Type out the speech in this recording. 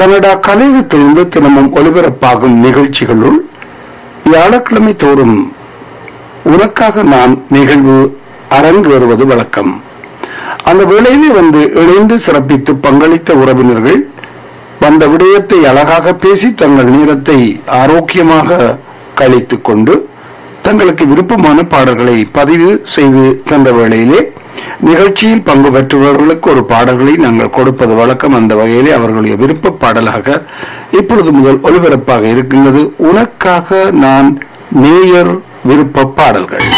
Canada கலையகத்திலிருந்து தினமும் ஒலிபரப்பாகும் நிகழ்ச்சிகளுள் வியாழக்கிழமை தோறும் உனக்காக நான் நிகழ்வு அரங்கேறுவது வழக்கம் அந்த வேளையிலே வந்து இணைந்து சிறப்பித்து பங்களித்த உறவினர்கள் வந்த விடயத்தை அழகாக பேசி தங்கள் நேரத்தை ஆரோக்கியமாக கழித்துக் கொண்டு தங்களுக்கு விருப்பமான பாடல்களை பதிவு செய்து தந்த வேளையிலே நிகழ்ச்சியில் பங்கு பெற்றவர்களுக்கு ஒரு பாடல்களை நாங்கள் கொடுப்பது வழக்கம் அந்த வகையிலே அவர்களுடைய விருப்ப பாடலாக இப்பொழுது முதல் ஒலிபரப்பாக இருக்கின்றது உனக்காக நான் நேயர் விருப்ப பாடல்கள்